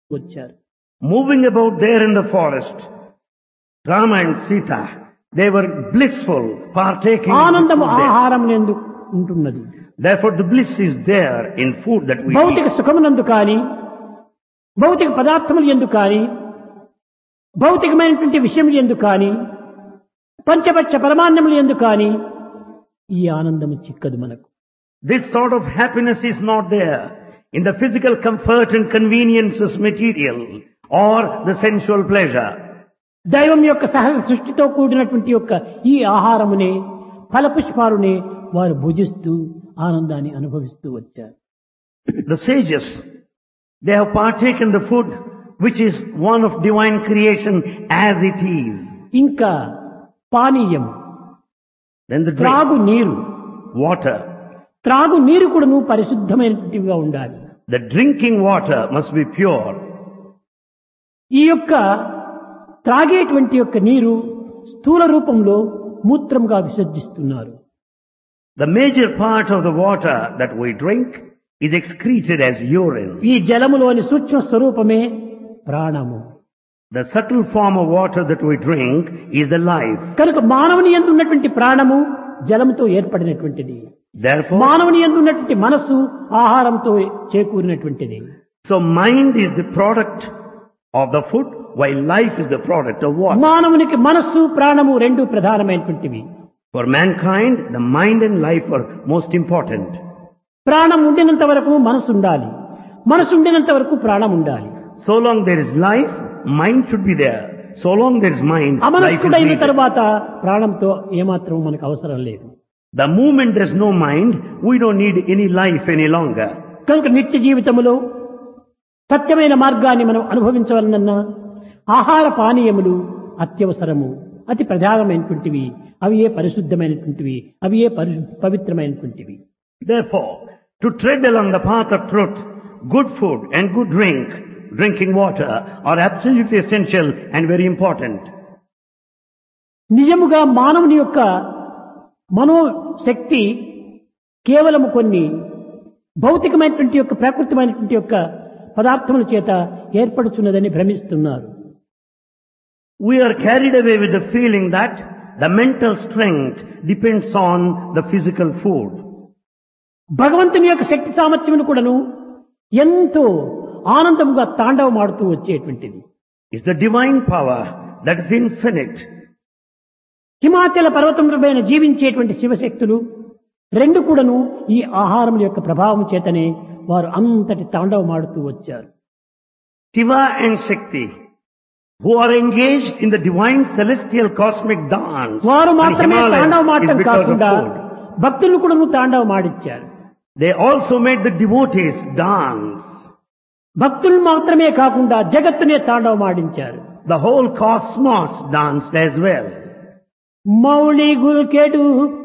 వచ్చారు Moving about there in the forest, Rama and Sita, they were blissful, partaking of the ఆనందము food there. ఆహారం ఎందు ఉంటున్నది Therefore the bliss is there in food that we భౌతిక eat. సుఖమునందు కానీ భౌతిక పదార్థములు ఎందు కానీ భౌతికమైనటువంటి విషయములు ఎందు కానీ పంచపక్ష పరమాన్నములు ఎందు కానీ ఈ ఆనందము చిక్కదు మనకు This sort of happiness is not there in the physical comfort and conveniences material or the sensual pleasure. దైవం యొక్క సహజ సృష్టితో కూడినటువంటి యొక్క ఈ ఆహారమునే ఫలపుష్పాలునే వారు భుజిస్తూ ఆనందాన్ని అనుభవిస్తూ వచ్చారు The sages, they have partaken the food which is one of divine creation as it is. ఇంకా పానీయం Then the త్రాగు drink, నీరు water. త్రాగు నీరు కూడాను పరిశుద్ధమైనటువంటివిగా ఉండాలి The drinking water must be pure. ఈ యొక్క త్రాగేటువంటి యొక్క నీరు స్థూల రూపంలో మూత్రంగా విసర్జిస్తున్నారు The major part of the water that we drink is excreted as urine. ఈ జలములోని సూక్ష్మ స్వరూపమే ప్రాణము The subtle form of water that we drink is the life. కనుక మానవుని ఎందు ఉన్నటువంటి ప్రాణము జలముతో ఏర్పడినటువంటిది Therefore, మానవుని ఎందు ఉన్నటువంటి మనస్సు ఆహారంతో చేకూరినటువంటిది so mind is the product of the food while life is the product of water. మానవునికి మనస్సు ప్రాణము రెండు ప్రధానమైనటువంటివి For mankind, the mind and life are most important. ప్రాణం ఉండినంత వరకు మనసు ఉండాలి మనసు ఉండినంత వరకు ప్రాణం ఉండాలి So long there is life, mind should be there. So long there is mind, life is అమనస్కుడైన needed. తర్వాత ప్రాణంతో ఏమాత్రం మనకు అవసరం లేదు The moment there is no mind, we don't need any life any longer. కనుక నిత్య జీవితములో సత్యమైన మార్గాన్ని మనం అనుభవించవలనన్నా ఆహార పానీయములు అత్యవసరము అతి ప్రధానమైనటువంటివి అవి ఏ పరిశుద్ధమైనటువంటివి అవి ఏ పరి పవిత్రమైనటువంటివి Therefore, to tread along the path of truth, good food and good drink, drinking water, are absolutely essential and very important. నిజముగా మానవుని యొక్క మనోశక్తి కేవలము కొన్ని భౌతికమైనటువంటి యొక్క ప్రాకృతమైనటువంటి యొక్క పదార్థముల చేత ఏర్పడుతున్నదని భ్రమిస్తున్నారు We are carried away with the feeling that the mental strength depends on the physical food. భగవంతుని యొక్క శక్తి సామర్థ్యమును కూడాను ఎంతో ఆనందముగా తాండవమాడుతూ వచ్చేటువంటిది It's the divine power that is infinite. హిమాచల పర్వతములపైన జీవించేటువంటి శివశక్తులు రెండు కూడాను ఈ ఆహారముల యొక్క ప్రభావం చేతనే వారు అంతటి తాండవమాడుతూ వచ్చారు Shiva and Shakti, who are engaged in the divine celestial cosmic dance, వారు on మాత్రమే Himalayas తాండవమాడటం is because of కాకుండా food. భక్తులు కూడాను తాండవమాడిచ్చారు They also made the devotees dance. భక్తులు మాత్రమే కాకుండా జగత్తునే తాండవమాడించారు The whole cosmos danced as well. Mouli గుల్కెడు